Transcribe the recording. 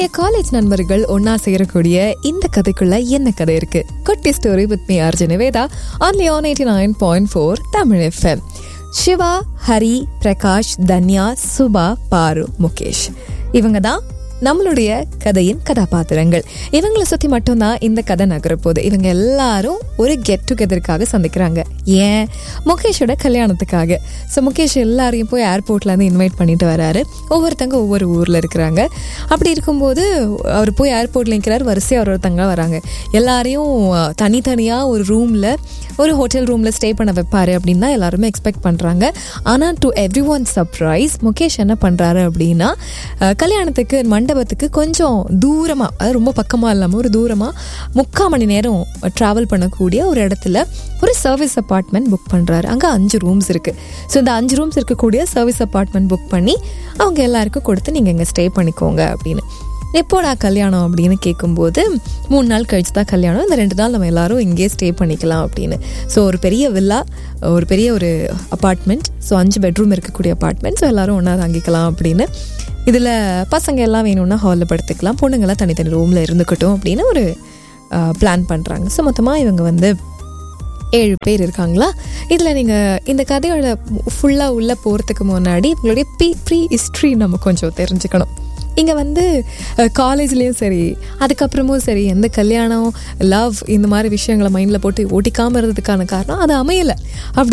பழைய காலேஜ் நண்பர்கள் ஒன்னா சேரக்கூடிய இந்த கதைக்குள்ள என்ன கதை இருக்கு குட்டி story with me Arjun Veda only on eighty nine point four Tamil FM Siva Hari Prakash Dhanya Subha பாரு முகேஷ் இவங்க தான் நம்மளுடைய கதையின் கதாபாத்திரங்கள் இவங்களை சுத்தி மட்டும்தான் இந்த கதை நகரப்போகுது இவங்க எல்லாரும் ஒரு கெட் டுகெதருக்காக சந்திக்கிறாங்க ஏன் முகேஷோட கல்யாணத்துக்காக ஸோ முகேஷ் எல்லாரையும் போய் ஏர்போர்ட்ல இருந்து இன்வைட் பண்ணிட்டு வராரு ஒவ்வொருத்தங்க ஒவ்வொரு ஊர்ல இருக்கிறாங்க அப்படி இருக்கும்போது அவர் போய் ஏர்போர்ட்ல நிற்கிறார் வரிசையாக ஒருத்தங்க வராங்க எல்லாரையும் அஹ், தனித்தனியா ஒரு ரூம்ல ஒரு ஹோட்டல் ரூம்ல ஸ்டே பண்ண வைப்பாரு அப்படின்னு தான் எல்லாருமே எக்ஸ்பெக்ட் பண்றாங்க ஆனா to everyone surprise Mukesh என்ன பண்றாரு அப்படின்னா அஹ், கல்யாணத்துக்கு மண்டபத்துக்கு கொஞ்சம் தூரமா அதாவது ரொம்ப பக்கமா இல்லாம ஒரு தூரமா முக்கால் மணி நேரம் டிராவல் பண்ணக்கூடிய ஒரு இடத்துல ஒரு சர்வீஸ் அப்பார்ட்மெண்ட் புக் பண்றாரு அங்க அஞ்சு ரூம்ஸ் இருக்கு ஸோ இந்த அஞ்சு ரூம்ஸ் இருக்கக்கூடிய சர்வீஸ் அப்பார்ட்மெண்ட் புக் பண்ணி அவங்க எல்லாருக்கும் கொடுத்து நீங்க இங்க ஸ்டே பண்ணிக்கோங்க அப்படின்னு எப்போடா கல்யாணம் அப்படின்னு கேட்கும்போது மூணு நாள் கழிச்சு தான் கல்யாணம் இந்த ரெண்டு நாள் நம்ம எல்லாரும் இங்கேயே ஸ்டே பண்ணிக்கலாம் அப்படின்னு ஸோ ஒரு பெரிய வில்லா ஒரு பெரிய ஒரு அப்பார்ட்மெண்ட் ஸோ அஞ்சு பெட்ரூம் இருக்கக்கூடிய அப்பார்ட்மெண்ட் ஸோ எல்லாரும் ஒன்றா தங்கிக்கலாம் அப்படின்னு இதில் பசங்க எல்லாம் வேணும்னா ஹாலில் படுத்துக்கலாம் பொண்ணுங்கெல்லாம் தனித்தனி ரூமில் இருந்துக்கட்டும் அப்படின்னு ஒரு பிளான் பண்ணுறாங்க ஸோ மொத்தமாக இவங்க வந்து ஏழு பேர் இருக்காங்களா இதில் நீங்கள் இந்த கதையோட ஃபுல்லாக உள்ளே போகிறதுக்கு முன்னாடி உங்களுடைய பி ப்ரீ ஹிஸ்ட்ரி நம்ம கொஞ்சம் தெரிஞ்சுக்கணும் இங்கே வந்து காலேஜ்லேயும் சரி அதுக்கப்புறமும் சரி எந்த கல்யாணம் லவ் இந்த மாதிரி விஷயங்களை மைண்டில் போட்டு ஓட்டிக்காமல் இருந்ததுக்கான காரணம் அது அமையலை அப்படி